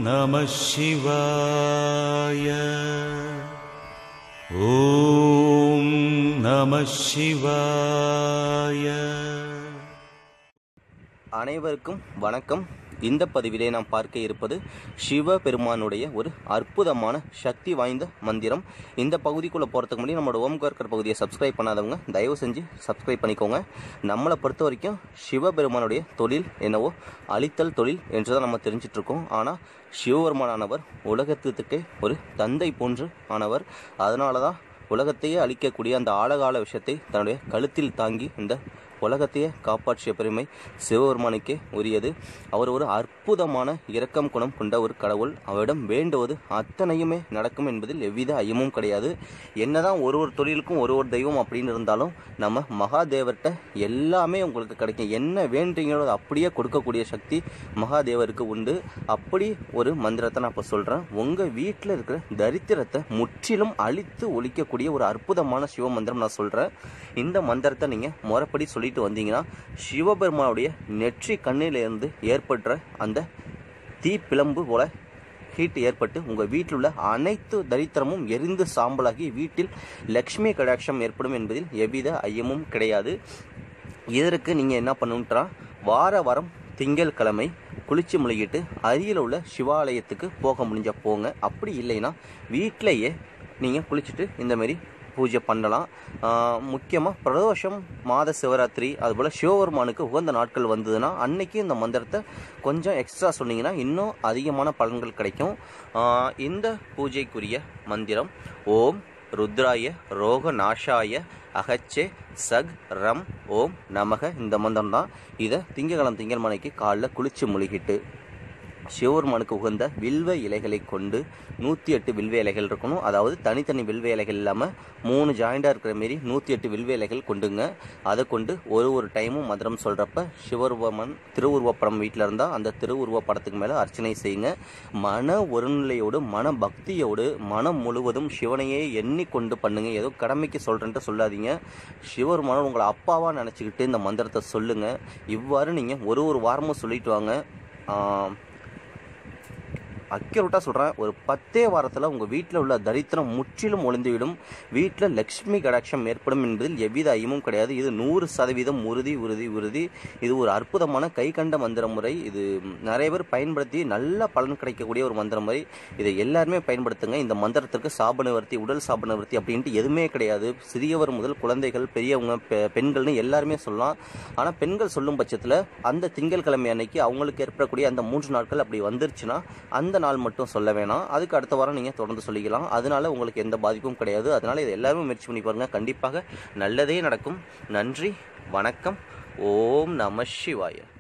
நம சிவாய ஓம் நம சிவாய அனைவருக்கும் வணக்கம் இந்த பதிவிலே நாம் பார்க்க இருப்பது சிவபெருமானுடைய ஒரு அற்புதமான சக்தி வாய்ந்த மந்திரம் இந்த பகுதிக்குள்ளே போகிறதுக்கு முன்னாடி நம்மளோட ஓம்கார்கர் பகுதியை சப்ஸ்கிரைப் பண்ணாதவங்க தயவு செஞ்சு சப்ஸ்கிரைப் பண்ணிக்கோங்க நம்மளை பொறுத்த வரைக்கும் சிவபெருமானுடைய தொழில் என்னவோ அழித்தல் தொழில் என்று தான் நம்ம தெரிஞ்சிட்டு இருக்கோம் ஆனால் சிவபெருமானானவர் உலகத்துக்கே ஒரு தந்தை போன்று ஆனவர் அதனால தான் உலகத்தையே அழிக்கக்கூடிய அந்த ஆழகால விஷயத்தை தன்னுடைய கழுத்தில் தாங்கி இந்த உலகத்தையே காப்பாற்றிய பெருமை சிவபெருமானுக்கே உரியது அவர் ஒரு அற்புதமான இரக்கம் குணம் கொண்ட ஒரு கடவுள் அவரிடம் வேண்டுவது அத்தனையுமே நடக்கும் என்பதில் எவ்வித ஐயமும் கிடையாது என்னதான் ஒரு ஒரு தொழிலுக்கும் ஒரு ஒரு தெய்வம் அப்படின்னு இருந்தாலும் நம்ம மகாதேவர்கிட்ட எல்லாமே உங்களுக்கு கிடைக்கும் என்ன வேண்டீங்களோ அதை அப்படியே கொடுக்கக்கூடிய சக்தி மகாதேவருக்கு உண்டு அப்படி ஒரு மந்திரத்தை நான் இப்போ சொல்கிறேன் உங்கள் வீட்டில் இருக்கிற தரித்திரத்தை முற்றிலும் அழித்து ஒழிக்கக்கூடிய ஒரு அற்புதமான சிவ மந்திரம் நான் சொல்கிறேன் இந்த மந்திரத்தை நீங்கள் முறைப்படி சொல்லிட்டு வந்தீங்கன்னா சிவபெருமானுடைய நெற்றி கண்ணிலிருந்து ஏற்படுற அந்த தீ பிளம்பு போல ஹீட் ஏற்பட்டு உங்கள் வீட்டில் உள்ள அனைத்து தரித்திரமும் எரிந்து சாம்பலாகி வீட்டில் லக்ஷ்மி கடாட்சம் ஏற்படும் என்பதில் எவ்வித ஐயமும் கிடையாது இதற்கு நீங்கள் என்ன பண்ணணுன்றா வார வாரம் திங்கட்கிழமை குளிச்சு முழுகிட்டு அருகில் உள்ள சிவாலயத்துக்கு போக முடிஞ்ச போங்க அப்படி இல்லைன்னா வீட்டிலையே நீங்கள் குளிச்சுட்டு இந்த மாதிரி பூஜை பண்ணலாம் முக்கியமாக பிரதோஷம் மாத சிவராத்திரி அதுபோல் சிவபெருமானுக்கு உகந்த நாட்கள் வந்ததுன்னா அன்னைக்கு இந்த மந்திரத்தை கொஞ்சம் எக்ஸ்ட்ரா சொன்னீங்கன்னா இன்னும் அதிகமான பலன்கள் கிடைக்கும் ஆஹ் இந்த பூஜைக்குரிய மந்திரம் ஓம் ருத்ராய ரோக நாஷாய அகச்சே சக் ரம் ஓம் நமக இந்த மந்திரம் தான் இதை திங்கக்கிழமை திங்கட்கிழமைக்கு காலைல குளிச்சு முழுகிட்டு சிவபெருமானுக்கு உகந்த வில்வ இலைகளை கொண்டு நூற்றி எட்டு வில்வ இலைகள் இருக்கணும் அதாவது தனித்தனி வில்வ இலைகள் இல்லாமல் மூணு ஜாயிண்டாக இருக்கிற மாரி நூற்றி எட்டு வில்வ இலைகள் கொண்டுங்க அதை கொண்டு ஒரு ஒரு டைமும் மந்திரம் சொல்கிறப்ப சிவருவமன் திருவுருவப்படம் வீட்டில் இருந்தால் அந்த திருவுருவ படத்துக்கு மேலே அர்ச்சனை செய்யுங்க மன ஒருநிலையோடு மன பக்தியோடு மனம் முழுவதும் சிவனையே எண்ணிக்கொண்டு பண்ணுங்க ஏதோ கடமைக்கு சொல்கிறேன்ட்டு சொல்லாதீங்க சிவருமானன் உங்களை அப்பாவாக நினச்சிக்கிட்டு இந்த மந்திரத்தை சொல்லுங்கள் இவ்வாறு நீங்கள் ஒரு ஒரு வாரமும் சொல்லிட்டு வாங்க ஆம், அக்யூரேட்டாக சொல்கிறேன் ஒரு பத்தே வாரத்தில் உங்கள் வீட்டில் உள்ள தரித்திரம் முற்றிலும் ஒளிந்துவிடும் வீட்டில் லக்ஷ்மி கடாட்சம் ஏற்படும் என்பதில் எவ்வித ஐயமும் கிடையாது இது நூறு சதவீதம் உறுதி உறுதி உறுதி இது ஒரு அற்புதமான கை கண்ட மந்திர முறை இது நிறைய பேர் பயன்படுத்தி நல்ல பலன் கிடைக்கக்கூடிய ஒரு மந்திர முறை இதை எல்லாருமே பயன்படுத்துங்க இந்த மந்திரத்திற்கு சாப நிவர்த்தி உடல் சாப நிவர்த்தி அப்படின்ட்டு எதுவுமே கிடையாது சிறியவர் முதல் குழந்தைகள் பெரியவங்க பெ- பெண்கள்னு எல்லாருமே சொல்லலாம் ஆனால் பெண்கள் சொல்லும் பட்சத்தில் அந்த திங்கட்கிழமை அன்னைக்கு அவங்களுக்கு ஏற்படக்கூடிய அந்த மூன்று நாட்கள் அப்படி வந்துருச்சுன்னா அந்த நாள் மட்டும் சொல்ல வேணாம் அதுக்கு அடுத்த வாரம் நீங்கள் தொடர்ந்து சொல்லிக்கலாம் அதனால உங்களுக்கு எந்த பாதிப்பும் கிடையாது அதனால இது எல்லாருமே முயற்சி பண்ணி பாருங்க கண்டிப்பாக நல்லதே நடக்கும் நன்றி வணக்கம் ஓம் நம சிவாய